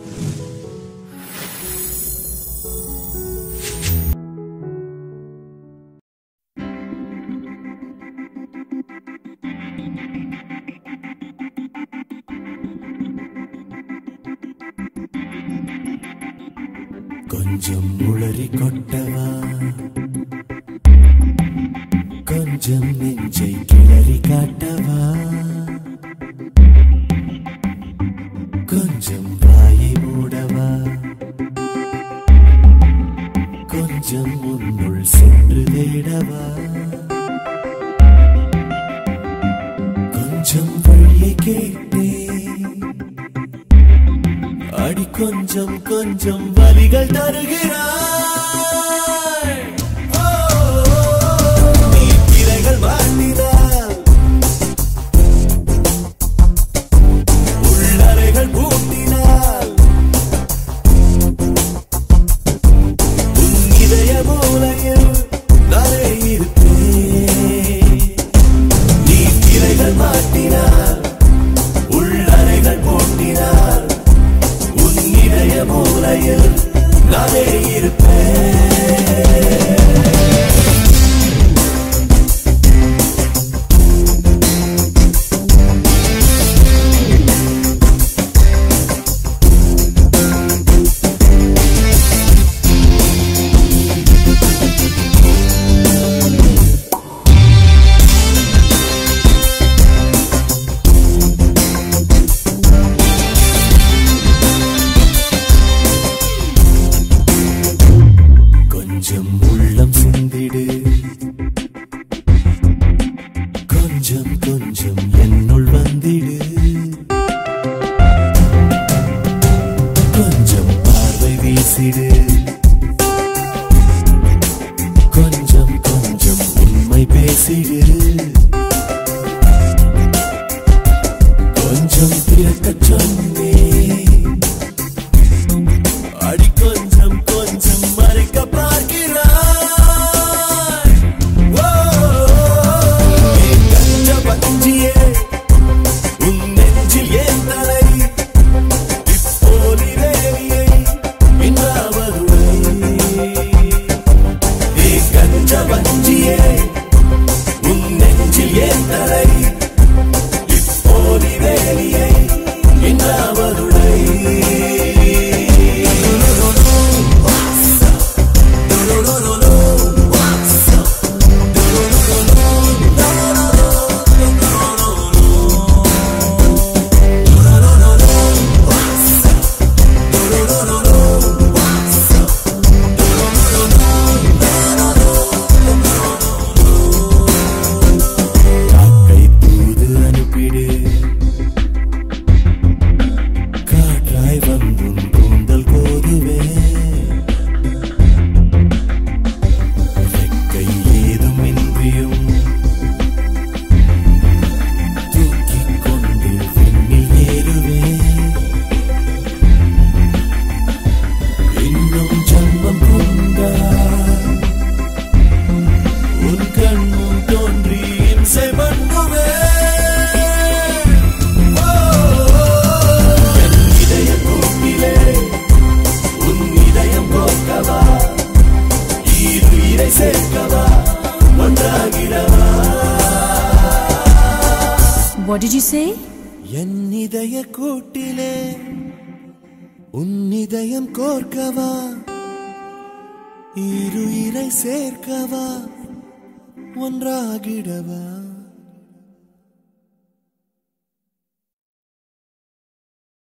கொஞ்சம் உளறி கொட்டவா கொஞ்சம் நெஞ்சை கிளறி காட்டவா கொஞ்சம் வாயை மூடவா கொஞ்சம் உன்னுள் சென்று தேடவா கொஞ்சம் வழியை கேட்டேன் அடி கொஞ்சம் கொஞ்சம் வலிகள் தருகிறாய் ஓ, நீ திரைகள் மாட்டினாய் உள்ளறைகள் பூட்டினாய் உன் இதய மூலையில் நானே இருப்பேன் நீ திரைகள் மாட்டினார் உள்ளறைகள் பூட்டினார் உன் இதய மூலையில் நானே இருப்பேன் கொஞ்சம் உள்ளம் சிந்திடு கொஞ்சம் கொஞ்சம் என்னுள் வந்திடு கொஞ்சம் பார்வை வீசிடு கொஞ்சம் கொஞ்சம் உண்மை பேசிடு கொஞ்சம் திறக்கச் சொன்னேன் அடி கொஞ்சம் கொஞ்சம் மறைக்க பார்க்கிறாய் ஓ, என் கஞ்ச பஞ்சியே உன் நெஞ்சில் ஏன் தலை இப்போது வேலியை இன்னாவதுவை என் கஞ்ச பஞ்சியே உன் நெஞ்சில் ஏன் தலை இப்போது வேலியை இன்னாவதுடை காக்கை தூது அனுப்பிடு காற்றாய் வந்தும் கூந்தல் கோதுவே ரெக்கை ஏதும் இன்றியும் தூக்கிக் கொண்டு விண்ணில் ஏறுவே இன்னும் ஜன்மம் கொண்டா உன் கண்ணும் தோன்றி இம்சை பண்ணுவே ஓ, என் இதய கூட்டிலே உன் இதயம் கோக்கவா ஈருயிரை சேர்க்கவா ஒன்றாகிடவா What did you say? என் இதய கூட்டிலே உன் இதயம் கோர்க்கவா இருயிரை சேர்க்கவா ஒன்றாகிடவா